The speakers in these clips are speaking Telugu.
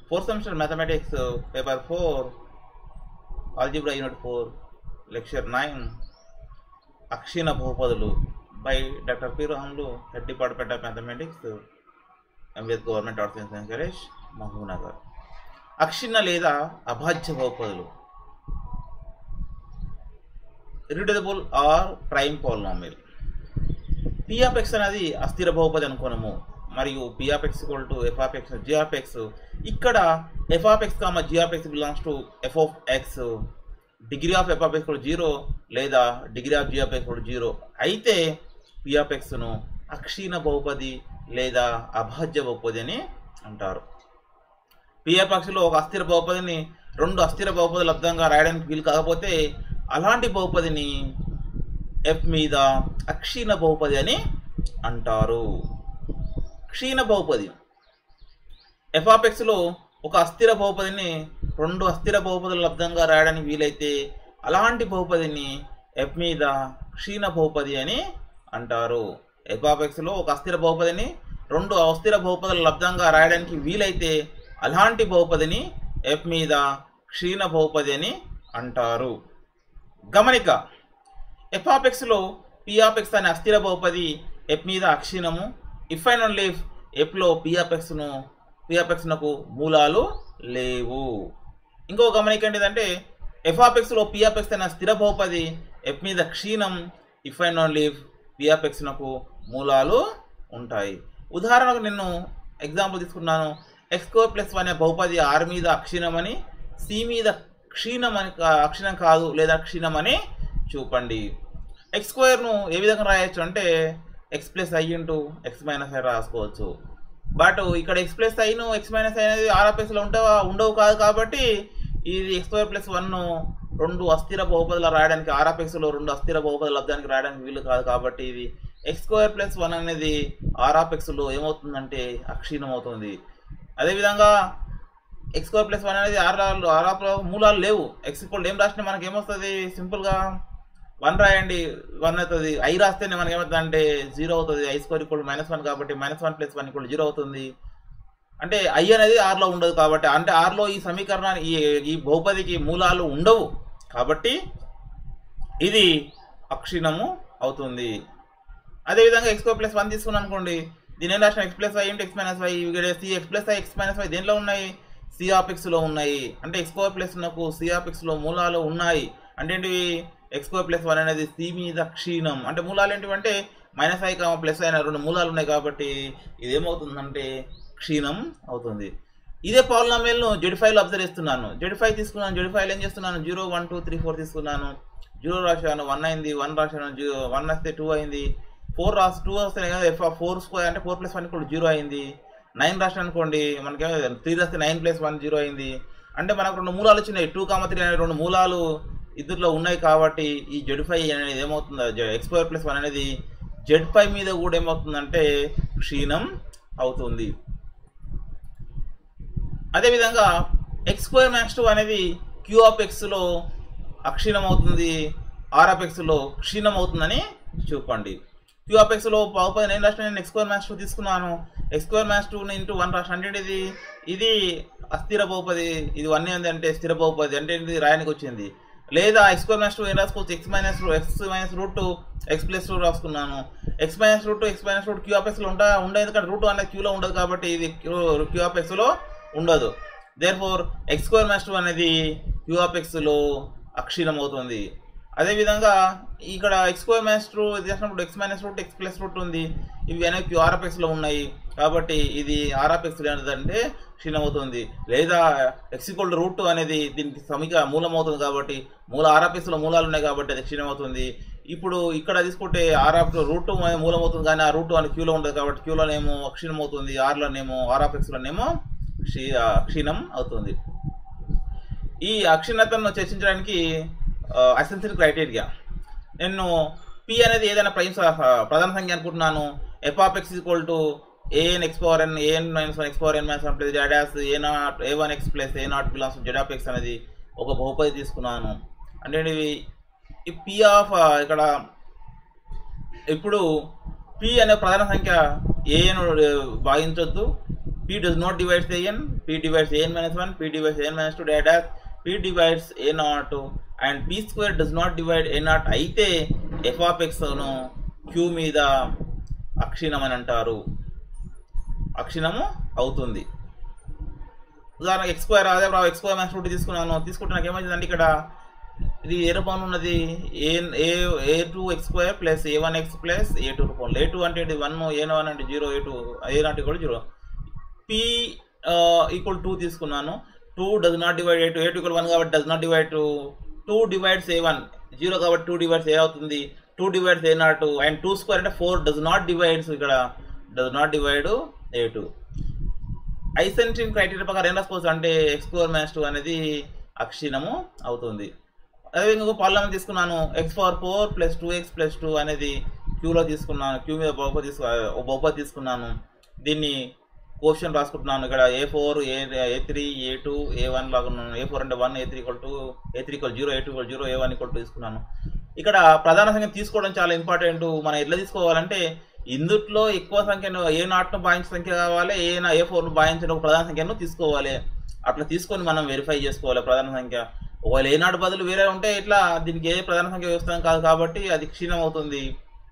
fourth semester mathematics paper four algebra unit four lecture nine అక్షీణ బహుపదులు by doctor P Ramulu head department of mathematics MVS government arts and science college Mahbubnagar అక్షిణ లేదా అభాజ్య బహుపదులు irreducible or prime polynomial P of X అనేది అస్థిర బహుపది అనుకోనము మరియు P of X equal to F of X G of X ఇక్కడ F of X comma G of X belongs to F of X degree of F of X zero లేదా degree of G of X zero అయితే పి ఆఫ్ ఎక్స్ను అక్షీణ బహుపది లేదా అభాజ్య బహుపది అని అంటారు పిఎఫ్ ఎక్స్లో ఒక అస్థిర బహుపదిని రెండు అస్థిర బహుపదులు లబ్ధంగా రాయడానికి వీలు కాకపోతే అలాంటి బహుపదిని ఎఫ్ మీద అక్షీణ బహుపది అని అంటారు క్షీణ బహుపది ఎఫ్ఆప్ఎక్స్లో ఒక అస్థిర బహుపదిని రెండు అస్థిర బహుపదులు లబ్ధంగా రాయడానికి వీలైతే అలాంటి బహుపదిని ఎఫ్ మీద క్షీణ బహుపది అని అంటారు ఎఫ్ఆప్ఎక్స్లో ఒక అస్థిర బహుపదిని రెండు అస్థిర బహుపదులు లబ్ధంగా రాయడానికి వీలైతే అలాంటి బహుపదిని ఎఫ్ మీద క్షీణ బహుపది అని అంటారు గమనిక ఎఫ్ఆప్ఎక్స్లో పిఆప్ఎక్స్ అనే అస్థిర బహుపది ఎఫ్ మీద అక్షీణము ఇఫ్ అండ్ ఓన్లీ ఎఫ్లో పిఆప్ఎక్స్ను పిఆప్ఎక్స్నకు మూలాలు లేవు ఇంకో గమనిక ఏంటిదంటే ఎఫ్ఆప్ఎక్స్లో పిఆప్ఎక్స్ అనే స్థిర బహుపది ఎఫ్ మీద క్షీణం ఇఫ్ అండ్ ఓన్లీ పిఆప్ఎక్స్నకు మూలాలు ఉంటాయి ఉదాహరణకు నేను ఎగ్జాంపుల్ తీసుకున్నాను ఎక్స్ స్క్వేర్ ప్లస్ వన్ అనే బహుపది ఆర్ మీద అక్షీణమని సి మీద క్షీణమని కా- అక్షీణం కాదు లేదా క్షీణమని చూపండి ఎక్స్ స్క్వేర్ను ఏ విధంగా రాయొచ్చు అంటే X plus I into X minus I రాసుకోవచ్చు బట్ ఇక్కడ ఎక్స్ ప్లస్ ఐను ఎక్స్ మైనస్ ఐ అనేది ఆర్ఆర్ఎస్లో ఉంటావా ఉండవు కాదు కాబట్టి ఇది ఎక్స్ స్క్వేర్ ప్లస్ వన్ రెండు అస్థిర బహుపదులు రాయడానికి ఆర్ఆర్ఎస్లో రెండు అస్థిర బహుపదులు లబ్ధానికి రాయడానికి వీలు కాదు కాబట్టి ఇది ఎక్స్ స్క్వేర్ ప్లస్ వన్ అనేది ఆర్ఆర్ఎక్స్లో ఏమవుతుందంటే అక్షీణం అవుతుంది అదేవిధంగా ఎక్స్ స్క్వేర్ ప్లస్ వన్ అనేది ఆర్ఆర్ ఆర్ఆర్లో మూలాలు లేవు ఎక్స్ ఈక్వల్ ఏం రాసినా మనకి ఏమొస్తుంది సింపుల్గా వన్ రాయండి వన్ అవుతుంది ఐ రాస్తేనే మనకి ఏమవుతుంది అంటే జీరో అవుతుంది i square equal minus one కాబట్టి minus one plus one equal zero అవుతుంది అంటే ఐ అనేది ఆర్లో ఉండదు కాబట్టి అంటే ఆర్లో ఈ సమీకరణాన్ని ఈ ఈ బహుపదికి మూలాలు ఉండవు కాబట్టి ఇది అక్షీణము అవుతుంది అదేవిధంగా ఎక్స్ స్క్వేర్ ప్లస్ వన్ తీసుకున్నాను అనుకోండి దీని ఏం రాసిన x plus y into X minus y ఇక్కడ c x plus y x minus y దేంట్లో ఉన్నాయి సి ఆఫ్ ఎక్స్లో ఉన్నాయి అంటే ఎక్స్ స్క్వేర్ ప్లస్ నాకు సి ఆఫ్ ఎక్స్లో మూలాలు ఉన్నాయి అంటే ఏంటివి ఎక్స్ స్క్వేర్ ప్లస్ వన్ అనేది సి మీద క్షీణం అంటే మూలాలు ఏంటివంటే మైనస్ ఐ కామ ప్లస్ అయిన రెండు మూలాలు ఉన్నాయి కాబట్టి ఇదేమవుతుందంటే క్షీణం అవుతుంది ఇదే పాలినామియల్ను జెడ్ ఫైవ్లో అబ్జర్వ్ చేస్తున్నాను జెడ్ ఫైవ్ తీసుకున్నాను జెడ్ ఫైవ్లో ఏం చేస్తున్నాను zero one two three four తీసుకున్నాను జీరో రాశాను వన్ అయింది వన్ రాశాను జీరో వన్ వస్తే టూ అయింది ఫోర్ రాసి టూ వస్తే కదా ఎఫ్ ఫోర్ స్క్వేర్ అంటే ఫోర్ ప్లస్ వన్ కూడా జీరో అయింది నైన్ రాశాను అనుకోండి మనకి త్రీ రాస్తే నైన్ ప్లస్ వన్ జీరో అయింది అంటే మనకు రెండు మూలాలు వచ్చినాయి టూ కామ త్రీ అనే రెండు మూలాలు ఇద్దరిలో ఉన్నాయి కాబట్టి ఈ జెడ్ ఫైవ్ అనేది ఏమవుతుంది ఎక్స్ స్క్వేర్ ప్లస్ వన్ అనేది జెడ్ ఫైవ్ మీద కూడా ఏమవుతుందంటే క్షీణం అవుతుంది అదేవిధంగా ఎక్స్ స్క్వేర్ మ్యాక్స్ టూ అనేది క్యూ ఆఫ్ ఎక్స్లో అక్షీణం అవుతుంది ఆర్ ఆఫ్ ఎక్స్లో క్షీణం అవుతుందని చూపండి క్యూ ఆఫ్ ఎక్స్లో బహుపది నేను రాసిన నేను ఎక్స్ స్క్వేర్ మ్యాక్స్ టూ తీసుకున్నాను x square max two into one రాసిన అంటే ఇది ఇది అస్థిర బహుపది ఇది వన్ ఏంది అంటే స్థిర బహుపది అంటే ఇది రాయనికి వచ్చింది లేదా ఎక్స్ స్క్వేర్ మైనస్ టూ ఏం రాసుకోవచ్చు x minus x minus root two x plus two రాసుకున్నాను x minus root x minus root q of ఎక్స్లో ఉంటా ఉండదు ఎందుకంటే రూట్ అనేది క్యూలో ఉండదు కాబట్టి ఇది క్యూ క్యూ ఆఫ్ ఎక్స్లో ఉండదు therefore x square minus two అనేది క్యూ ఆఫ్ ఎక్స్లో అక్షీణం అవుతుంది అదేవిధంగా ఇక్కడ ఎక్స్ స్క్వేర్ మైనస్ టూ చేసినప్పుడు x minus root x plus root ఉంది ఇవి అనేవి క్యూ ఆర్ఎఫ్ ఎక్స్లో ఉన్నాయి కాబట్టి ఇది ఆర్ఆఫ్ ఎక్స్ ఏంటంటే క్షీణం అవుతుంది లేదా ఎక్స్ ఈక్వల్ రూట్ అనేది దీనికి సమీక మూలం అవుతుంది కాబట్టి మూల ఆర్ఆఫ్ ఎక్స్లో మూలాలు ఉన్నాయి కాబట్టి అది క్షీణం అవుతుంది ఇప్పుడు ఇక్కడ తీసుకుంటే ఆర్ఆఫ్ రూట్ మూలం అవుతుంది కానీ ఆ రూట్ అని క్యూలో ఉంటుంది కాబట్టి క్యూలోనేమో క్షీణం అవుతుంది ఆర్లోనేమో ఆర్ఆఫ్ ఎక్స్లోనేమో క్షీ క్షీణం అవుతుంది ఈ అక్షీణతను చర్చించడానికి అసెన్షియల్ క్రైటీరియా నేను పి అనేది ఏదైనా ప్రైమ్ ప్రధాన సంఖ్య అనుకుంటున్నాను f of X equal to a n x power n a n minus one x power n minus one plus జెడాస్ a naught a one x plus a naught belongs z of X అనేది ఒక బహుపది తీసుకున్నాను అంటే ఇవి ఈ పి ఆఫ్ ఇక్కడ ఇప్పుడు పి అనే ప్రధాన సంఖ్య ఏను భాగించొద్దు p does not divide an p divides an minus 1 p divides an minus 2 data p divides a naught and p square does not divide a naught అయితే f of x ను q మీద అక్షీణం అని అంటారు అక్షీణము అవుతుంది ఉదాహరణ ఎక్స్ స్క్వేర్ అదే ఎక్స్ స్క్వేర్ మైనస్ టూ తీసుకున్నాను తీసుకుంటే నాకు ఏమైందంటే ఇక్కడ ఇది ఏ రూపంలో ఉన్నది ఏ ఏ a two x square plus a one x plus a two రూపంలో ఏ టూ అంటే ఇది వన్ ఏ వన్ అంటే zero a two a naught కూడా జీరో పి ఈక్వల్ టూ తీసుకున్నాను two does not divide a two a two equal one కాబట్టి does not divide two two divides a one zero కాబట్టి టూ డివైడ్స్ ఏ అవుతుంది two divides a naught and two square అంటే ఫోర్ డస్ నాట్ డివైడ్స్ ఇక్కడ does not divide a two Eisenstein criteria ప్రకారం ఏం రాసుకోవచ్చు అంటే ఎక్స్ స్క్వేర్ మైనస్ టూ అనేది అక్షీణము అవుతుంది అదేవిధంగా ఒక పాలన తీసుకున్నాను x power four plus two x plus two అనేది క్యూలో తీసుకున్నాను క్యూ మీద బహుపది తీసుకు బహుపది తీసుకున్నాను దీన్ని కోషన్ రాసుకుంటున్నాను ఇక్కడ a four a a three a two a one లాగా ఉన్నాను ఏ ఫోర్ అంటే one a three equal two a three equal zero a two equal zero a one equal two తీసుకున్నాను ఇక్కడ ప్రధాన సంఖ్య తీసుకోవడం చాలా ఇంపార్టెంట్ మనం ఎట్లా తీసుకోవాలంటే ఇందుట్లో ఎక్కువ సంఖ్యను ఏ నాట్ను భావించిన సంఖ్య కావాలి ఏ నా ఏ ఫోర్ను భావించిన ఒక ప్రధాన సంఖ్యను తీసుకోవాలి అట్లా తీసుకొని మనం వెరిఫై చేసుకోవాలి ప్రధాన సంఖ్య ఒకవేళ ఏ నాటు బదులు వేరే ఉంటే ఇట్లా దీనికి ఏ ప్రధాన సంఖ్య వ్యవస్థ కాదు కాబట్టి అది క్షీణం అవుతుంది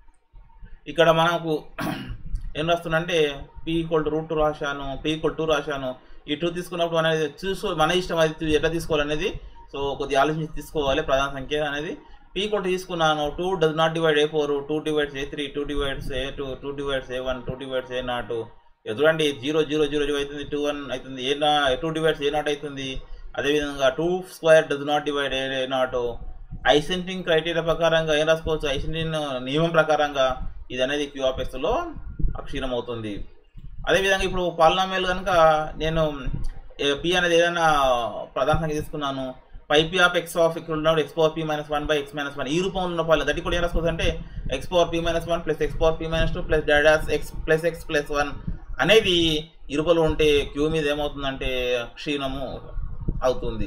ఇక్కడ మనకు ఏం రాస్తున్నంటే p equal to root two రాశాను పీ ఈక్వల్ టూ రాశాను ఈ టూ తీసుకున్నప్పుడు అనేది చూసుకో మన ఇష్టం అది ఎట్లా తీసుకోవాలనేది సో కొద్దిగా ఆలోచించి తీసుకోవాలి ప్రధాన సంఖ్య అనేది పీ ఈక్వల్ తీసుకున్నాను two does not divide a four two divides a three two divides a two two divides a one two divides a naught ఎదురండి జీరో జీరో జీరో జీరో అవుతుంది టూ వన్ అవుతుంది a naught two divides a naught అవుతుంది అదేవిధంగా two square does not divide a naught Eisenstein criteria ప్రకారంగా ఏం రాసుకోవచ్చు ఐసెంటింగ్ నియమం ప్రకారంగా ఇది అనేది క్యూఆర్ఎస్లో అక్షీణం అవుతుంది అదేవిధంగా ఇప్పుడు పాలనామేలు కనుక నేను పి అనేది ఏదైనా ప్రధాన సంఖ్య తీసుకున్నాను phi p of x of ఇక్కడ ఉన్నప్పుడు x power p minus one by x minus one ఈ రూపంలో ఉన్న పాలు దట్ కూడా ఏం రాసుకోవచ్చు అంటే x power p minus one plus x power p minus two plus డాడాస్ x plus x plus one అనేది ఈ రూపంలో ఉంటే క్యూ మీద ఏమవుతుందంటే క్షీణము అవుతుంది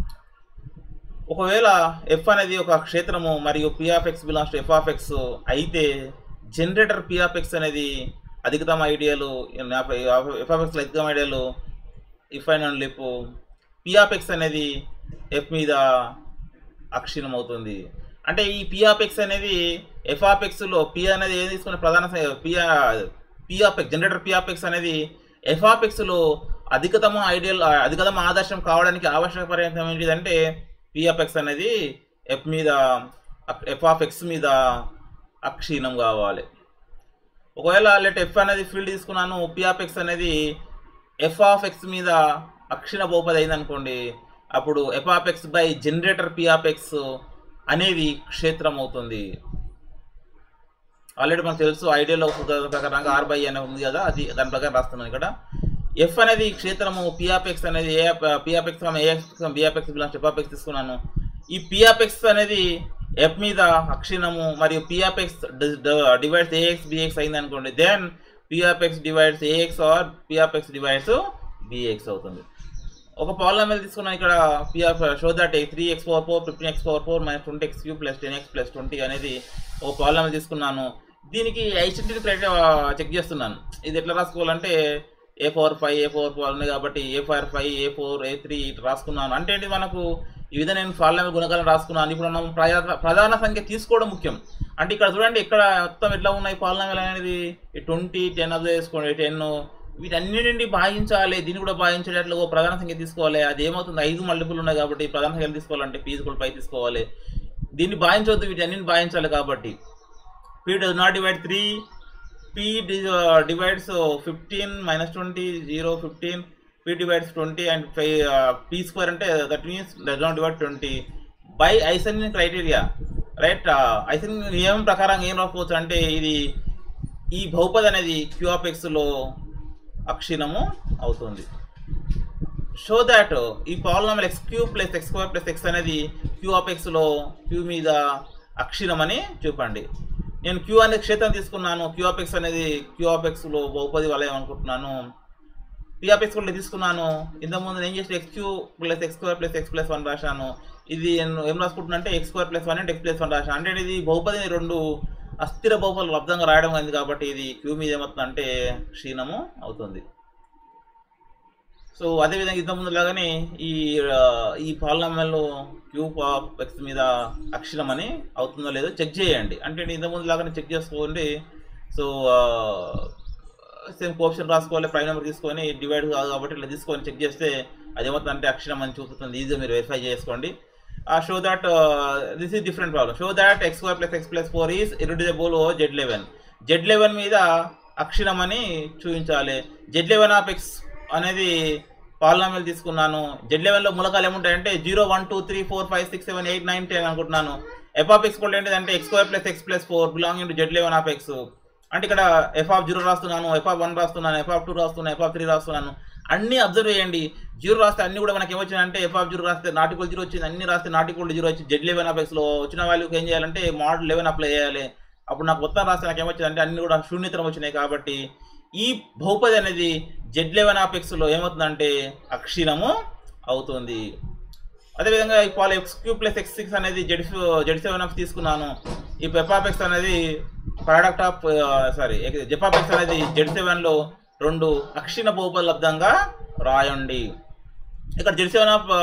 ఒకవేళ ఎఫ్ అనేది ఒక క్షేత్రము మరియు P of X belongs to F of x అయితే జనరేటర్ పి ఆఫ్ ఎక్స్ అనేది అధికతమ ఐడియాలు ఎఫ్ ఆఫ్ ఎక్స్లో అధికతమ ఐడియాలు ఇఫ్ అండ్ అండ్ లిప్ పి ఆఫ్ ఎక్స్ అనేది ఎఫ్ మీద అక్షీణం అవుతుంది అంటే ఈ పి ఆఫ్ ఎక్స్ అనేది ఎఫ్ ఆఫ్ ఎక్స్లో పి అనేది ఏం తీసుకున్న ప్రధాన p p of x generator p of X అనేది ఎఫ్ ఆఫ్ ఎక్స్లో అధికతమ ఐడియల్ అధికతమ ఆదర్శం కావడానికి ఆవశ్యక పర్యంతం ఏంటిదంటే పి ఆఫ్ ఎక్స్ అనేది ఎఫ్ మీద ఎఫ్ ఆఫ్ ఎక్స్ మీద అక్షీణం కావాలి ఒకవేళ లెట్ ఎఫ్ అనేది ఫీల్డ్ తీసుకున్నాను పి ఆఫ్ ఎక్స్ అనేది ఎఫ్ ఆఫ్ ఎక్స్ మీద అక్షీణ బహుపది అయింది అనుకోండి అప్పుడు f of x by generator p of X అనేది క్షేత్రం అవుతుంది ఆల్రెడీ మనకు తెలుసు ఐడియాలో సూత్రం ప్రకారంగా ఆర్ బై అనే ఉంది కదా అది దాని ప్రకారం రాస్తున్నాను ఇక్కడ ఎఫ్ అనేది క్షేత్రము పిఆర్ఎక్స్ అనేది a p of x a x b of x belong f of x తీసుకున్నాను ఈ పిఆర్ఎక్స్ అనేది ఎఫ్ మీద అక్షీణము మరియు పిఆర్ఎక్స్ డివైడ్స్ ఏఎక్స్ బిఎక్స్ అయింది అనుకోండి then p of x divides a x or p of x divides b x అవుతుంది ఒక పాలినామిల్ తీసుకున్నాం ఇక్కడ పిఆర్ show that three x power four fifteen x power four minus twenty x queue plus ten x plus twenty అనేది ఒక పాలినామిల్ తీసుకున్నాను దీనికి ఐసెంటిటీ క్రైటీరియా చెక్ చేస్తున్నాను ఇది ఎట్లా రాసుకోవాలంటే a four five a four four ఉన్నాయి కాబట్టి a four five a four a three ఇట్లా రాసుకున్నాను అంటే ఏంటి మనకు ఈ విధంగా నేను ఫాల్ గుణకాలను రాసుకున్నాను ఇప్పుడు మనం ప్రధాన ప్రధాన సంఖ్య తీసుకోవడం ముఖ్యం అంటే ఇక్కడ చూడండి ఇక్కడ మొత్తం ఎట్లా ఉన్నాయి పాలనామీలు అనేది ట్వంటీ టెన్ అబ్జర్వ్ చేసుకోండి టెన్ వీటన్నిటిని భాగించాలి దీన్ని కూడా భాగించేటట్లు ఓ ప్రధాన సంఖ్య తీసుకోవాలి అది ఏమవుతుంది ఐదు మల్టిపుల్ ఉన్నాయి కాబట్టి ప్రధాన సంఖ్యలు తీసుకోవాలంటే ఫీజుకుల్ పై తీసుకోవాలి దీన్ని భావించవద్దు వీటన్నిటిని భావించాలి కాబట్టి p does not divide three p divides fifteen minus twenty zero fifteen p divides twenty and p square అంటే that means does not divide twenty by Eisen criteria right Eisen నియమం ప్రకారం ఏం రాసుకోవచ్చు అంటే ఇది ఈ బహుపది అనేది క్యూఆఫ్ఎక్స్లో అక్షీణము అవుతుంది షో దాట్ ఈ polynomial x queue plus x square plus x అనేది క్యూ ఆఫ్ ఎక్స్లో క్యూ మీద అక్షీణం అని చూపండి నేను క్యూ అనే క్షేత్రం తీసుకున్నాను క్యూ ఆఫ్ ఎక్స్ అనేది క్యూ ఆఫ్ ఎక్స్లో బహుపది వలయం అనుకుంటున్నాను పీ ఆఫ్ ఎక్స్ కూడా తీసుకున్నాను ఇంతకుముందు నేను చేసిన x queue plus x square plus x plus one రాశాను ఇది నేను ఏం రాసుకుంటున్నా అంటే ఎక్స్ స్క్వేర్ ప్లస్ వన్ అంటే ఎక్స్ ప్లస్ వన్ రాశాను అంటే ఇది బహుపదిని రెండు అస్థిర బహుపదులు లబ్ధంగా రాయడం అయింది కాబట్టి ఇది క్యూ మీద ఏమవుతుంది అంటే క్షీణము అవుతుంది సో అదేవిధంగా ఇంత ముందు లాగానే ఈ ఆ, ఈ పాలనామాల్లో క్యూబ్ ఆఫ్ ఎక్స్ మీద అక్షరం అని అవుతుందో లేదో చెక్ చేయండి అంటే ఇంత ముందు లాగానే చెక్ చేసుకోండి సో సేమ్ కోప్షన్ రాసుకోవాలి ప్రైమ్ నెంబర్ తీసుకొని డివైడ్ కాదు కాబట్టి ఇట్లా తీసుకొని చెక్ చేస్తే అదేమవుతుందంటే అక్షరం అని చూపుతుంది ఈజీగా మీరు వెరిఫై చేసుకోండి show that this is different problem show that x y plus x plus four is irreducible over z eleven z eleven మీద అక్షరం అని చూపించాలి జెడ్ లెవెన్ ఆఫ్ ఎక్స్ అనేది పాలనామీలు తీసుకున్నాను జెడ్ లెవెన్లో మూలకాలు ఏముంటాయంటే zero one two three four five six seven eight nine ten అనుకుంటున్నాను ఎఫ్ ఆఫ్ ఎక్స్ కూడా ఏంటంటే x square plus x plus four belonging to z eleven of x అంటే ఇక్కడ ఎఫ్ ఆఫ్ జీరో రాస్తున్నాను ఎఫ్ ఆఫ్ వన్ రాస్తున్నాను ఎఫ్ ఆఫ్ టూ రాస్తున్నాను ఎఫ్ ఆఫ్ త్రీ రాస్తున్నాను అన్ని అబ్జర్వ్ చేయండి జీరో రాస్తే అన్ని కూడా మనకి ఏమొచ్చిందంటే ఎఫ్ ఆఫ్ జీరో రాస్తే నాటికల్ జీరో వచ్చింది అన్ని రాస్తే నాటికల్ జీరో వచ్చి జెడ్ లెవెన్ ఆఫ్ ఎక్స్లో వచ్చిన వాల్యూకి ఏం చేయాలంటే మోడల్ లెవెన్ అప్లై చేయాలి అప్పుడు నాకు మొత్తం రాస్తే నాకు ఏమొచ్చిందంటే అన్ని కూడా శూన్యతరం వచ్చినాయి కాబట్టి ఈ బహుపది అనేది జెడ్ లెవెన్ ఆఫ్ ఎక్స్లో ఏమవుతుందంటే అక్షీణము అవుతుంది అదేవిధంగా ఈ పాల్ x queue plus x six అనేది జెడ్ జెడ్ సెవెన్ ఆఫ్ తీసుకున్నాను ఈ పెపాపెక్స్ అనేది ప్రోడక్ట్ ఆఫ్ సారీ జెపాపెక్స్ అనేది జెడ్ సెవెన్లో రెండు అక్షీణ బహుపది లబ్ధంగా రాయండి ఇక్కడ z seven of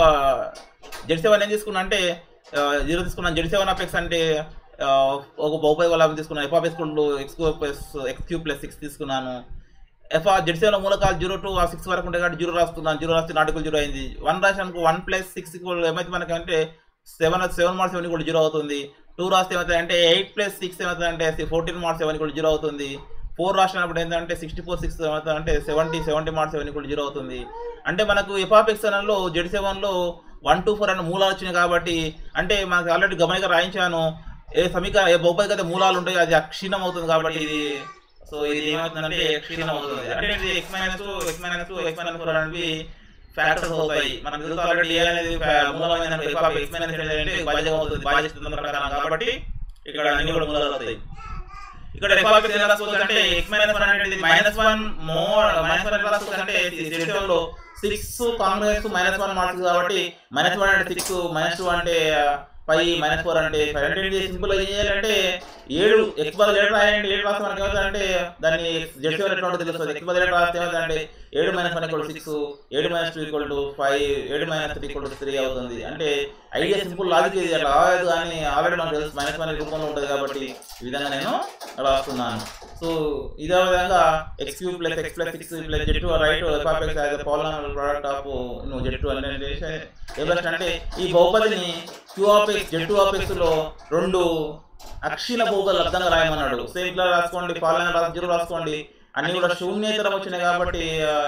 z seven ఏం తీసుకున్నా అంటే జీరో తీసుకున్నాను జెడ్ సెవెన్ ఆఫ్ ఎక్స్ అంటే ఆ, ఒక బహుపది వల్ల తీసుకున్నాను f of x x plus x queue plus six తీసుకున్నాను ఎఫ్ జెడ్ సెవెన్ మూలకాలు జీరో టు ఆ సిక్స్ వరకు ఉంటాయి కాబట్టి జీరో రాస్తున్నాను జీరో రాస్తే నాటికల్ జీరో అయింది వన్ రాసి అనుకో వన్ ప్లస్ సిక్స్ ఏమైతే మనకి అంటే సెవెన్ సెవెన్ మార్క్స్ సెవెన్ కూడా జీరో అవుతుంది టూ రాస్తే ఏమవుతుంది అంటే ఎయిట్ ప్లస్ సిక్స్ ఏమవుతుంది అంటే ఫోర్టీన్ మార్క్స్ సెవెన్ కూడా జీరో అవుతుంది ఫోర్ రాసినప్పుడు ఏంటంటే సిక్స్టీ ఫోర్ సిక్స్ ఏమవుతుంది అంటే సెవెంటీ సెవెంటీ మార్క్స్ సెవెన్ కూడా జీరో అవుతుంది అంటే మనకు ఎఫాపెక్సనల్లో జెడ్ సెవెన్లో వన్ టూ ఫోర్ అనే మూలాలు వచ్చినాయి కాబట్టి అంటే మనకు ఆల్రెడీ గమనిక రాయించాను ఏ సమీకరణ ఏ బహుపదికి అయితే మూలాలు ఉంటాయి అది అక్షీణం అవుతుంది కాబట్టి ఇది సో ఇది ఏమవుతుందంటే క్షీణం అవుతుంది అంటే ఇది x minus x minus x minus four అనేవి ఫ్యాక్టర్స్ అవుతాయి మనకు తెలుసు ఆల్రెడీ ఏ అనేది fa- మూలమైన ఎక్స్ మైనస్ అంటే బాధ్యత అవుతుంది బాధ్యత ప్రకారం కాబట్టి ఇక్కడ అన్ని కూడా మూలాలు అవుతాయి ఇక్కడ ఎఫ్ ఆఫ్ ఎలా రాసుకోవచ్చు అంటే ఎక్స్ మైనస్ వన్ అనేది minus one more minus one ఎలా రాసుకోవచ్చు అంటే సిస్టమ్ లో six congruent minus one marks కాబట్టి మైనస్ వన్ అంటే సిక్స్ మైనస్ టూ అంటే ఫైవ్ మైనస్ ఫోర్ అంటే ఫైవ్ అంటే ఇది సింపుల్ ఏం చేయాలంటే ఏడు ఎక్స్ బదులు ఏడు రాయండి ఏడు రాస్తే మనకి ఏమవుతుందంటే దాన్ని జెడ్ సెవెన్ ఎట్లా ఉంటుందో తెలుస్తుంది ఎక్స్ బదులు ఏడు రాస్తే ఏమవుతుందంటే ఏడు మైనస్ వన్ ఈక్వల్ సిక్స్ ఏడు minus two equal to five ఏడు minus three equal to three అవుతుంది అంటే ఐడియా సింపుల్ లాజిక్ ఇది అట్లా రాదు కానీ ఆల్రెడీ మనకు తెలుసు మైనస్ వన్ రూపంలో ఉంటుంది కాబట్టి ఈ విధంగా నేను రాస్తున్నాను సో ఇదే విధంగా x cube plus x plus six plus z two right f of x as polynomial product of నువ్వు జెడ్ టూ అనేది ఏమంటే అంటే ఈ బహుపదిని q of x z two of x లో రెండు అక్షీణ బహుపదులు అర్థంగా రాయమన్నాడు సేమ్ ఇట్లా రాసుకోండి పాలన రాసి జీరో రాసుకోండి అన్ని కూడా శూన్యేతరం వచ్చినాయి కాబట్టి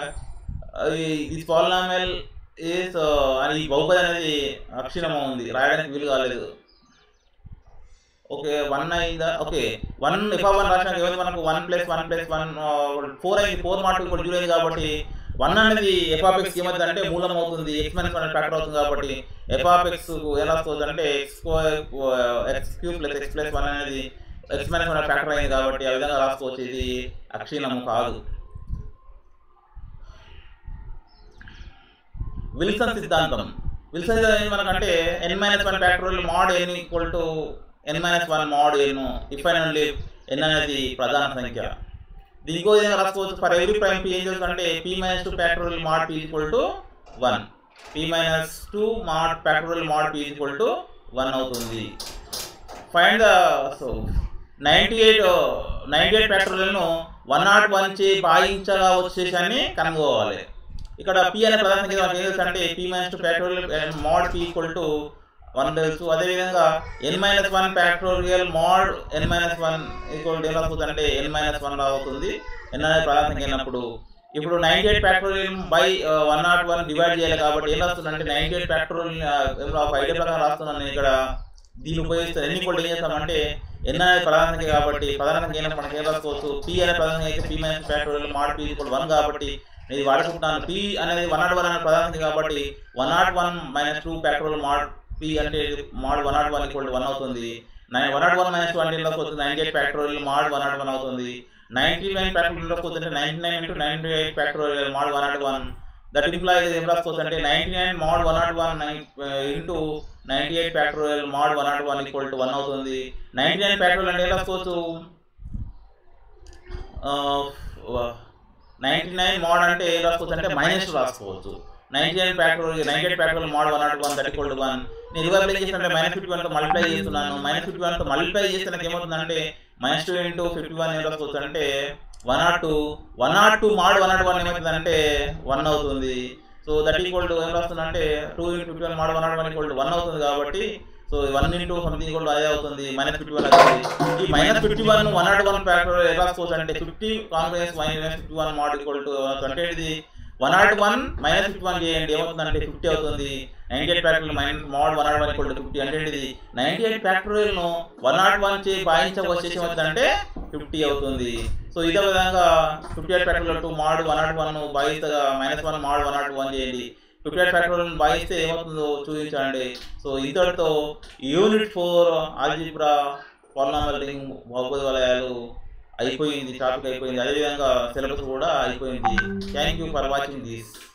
ఇది పాలినామియల్ ఈస్ అని ఈ బహుపది అనేది అక్షీణం ఉంది రాయడానికి వీలు కాలేదు ఓకే వన్ అయిందా ఓకే వన్ ఎఫ్ వన్ రాసినాక ఏమైంది మనకు one plus one plus one four అయింది ఫోర్ మార్క్ ఇప్పుడు జీరో అయింది కాబట్టి వన్ అనేది ఎఫ్ ఆఫ్ ఎక్స్ ఏమైంది అంటే మూలం అవుతుంది ఎక్స్ మైనస్ వన్ ఫ్యాక్టర్ అవుతుంది కాబట్టి ఎఫ్ ఆఫ్ ఎక్స్ ఎలా వస్తుంది అంటే x x queue plus x plus one అనేది ఎక్స్ మైనస్ వన్ ఫ్యాక్టర్ అయింది కాబట్టి ఆ విధంగా రాసుకోవచ్చు ఇది అక్షీణము కాదు విల్సన్ సిద్ధాంతం విల్సన్ సిద్ధాంతం మనకంటే n minus one factorial mod n equal to n minus one mod n if and only if n ప్రధాన సంఖ్య దీనికి ఇంకో విధంగా రాసుకోవచ్చు ఫర్ ఎవ్రీ ప్రైమ్ పీ ఏం చేస్తుందంటే p minus two factorial mod p equal to one p minus two mod factorial mod p equal to one అవుతుంది find the so ninety eight ninety eight ఫ్యాక్టోరియల్ను వన్ నాట్ వన్ చే భాగించగా వచ్చేసాన్ని కనుగోవాలి ఇక్కడ పి అనే ప్రధాన సంఖ్య మనకి ఏం తెలుసు అంటే p minus two factorial mod p equal to one తెలుసు అదేవిధంగా n minus one factorial mod n minus one equal to ఏం రాస్తుంది అంటే ఎన్ మైనస్ వన్ అవుతుంది ఎన్ అనేది ప్రధాన సంఖ్య అయినప్పుడు ఇప్పుడు ninety eight factorial by one nought one divide చేయాలి కాబట్టి ఏం రాస్తుంది అంటే నైన్టీ ఎయిట్ ఫ్యాక్టోరియల్ ఒక ఐడియా ప్రకారం రాస్తున్నాను నేను ఇక్కడ దీన్ని ఉపయోగిస్తే ఎన్ని కూడా ఏం చేస్తామంటే ఎన్ అనేది ప్రధాన సంఖ్య కాబట్టి ప్రధాన సంఖ్య అయినప్పుడు మనకి ఏం రాసుకోవచ్చు పి అనే ప్రధాన సంఖ్య అయితే p minus factorial mod p equal one కాబట్టి నేను ఇది వాడుకుంటున్నాను పి అనేది వన్ నాట్ వన్ అనే ప్రధాన సంఖ్య కాబట్టి one nought one minus two factorial mod p అంటే mod one nought one equal one అవుతుంది nine one nought one minus two అంటే ఎంత వస్తుంది ninety eight factorial mod one nought one అవుతుంది నైన్టీ నైన్ ఫ్యాక్టోరియల్ వస్తుంది ninety nine into ninety eight factorial mod one nought one that implies ఏం రాసుకోవచ్చు అంటే ninety nine mod one nought one into ninety eight factorial mod one nought one equal to one అవుతుంది నైన్టీ నైన్ ఫ్యాక్టోరియల్ అంటే ఏం రాసుకోవచ్చు నైన్టీ నైన్ మోడ్ అంటే ఏం రాసుకోవచ్చు అంటే మైనస్ రాసుకోవచ్చు ninety nine factorial ninety eight factorial mod one nought one thirty cold one నేను ఇరవై ప్లే చేసినట్టే మైనస్ ఫిఫ్టీ వన్తో మల్టిప్లై చేస్తున్నాను మైనస్ ఫిఫ్టీ వన్తో మల్టిప్లై చేస్తే నాకు ఏమవుతుందంటే minus two into fifty one ఏం రాసుకోవచ్చు అంటే one nought two one nought two mod one nought one ఏమవుతుందంటే వన్ అవుతుంది సో దట్ ఈక్వల్ టు ఏం రాస్తుందంటే two into fifty one mod one nought one equal to one అవుతుంది కాబట్టి so one into something equal అదే అవుతుంది మైనస్ ఫిఫ్టీ వన్ అవుతుంది ఈ minus fifty one one nought one factor ఎలా రాసుకోవచ్చు అంటే fifty congress minus fifty one mod equal to అంటే ఇది one nought one minus fifty one చేయండి ఏమవుతుందంటే ఫిఫ్టీ అవుతుంది నైన్టీ ఎయిట్ ఫ్యాక్టరీలు minus mod one nought one equal to fifty అంటే ఇది నైన్టీ ఎయిట్ ఫ్యాక్టరీలను వన్ నాట్ వన్ చే భావించవచ్చేసి ఏమవుతుందంటే ఫిఫ్టీ అవుతుంది సో ఇదే విధంగా ఫిఫ్టీ ఎయిట్ ఫ్యాక్టరీలో two mod one nought one భావిస్తగా minus one mod one nought one చేయండి ఫిఫ్టీ ఎయిట్ ఫ్యాక్టరీలను భావిస్తే ఏమవుతుందో చూపించండి సో ఇంతటితో unit four algebra polynomial ring బహుపది వలయాలు అయిపోయింది టాపిక్ అయిపోయింది అదేవిధంగా సిలబస్ కూడా అయిపోయింది thank you for watching this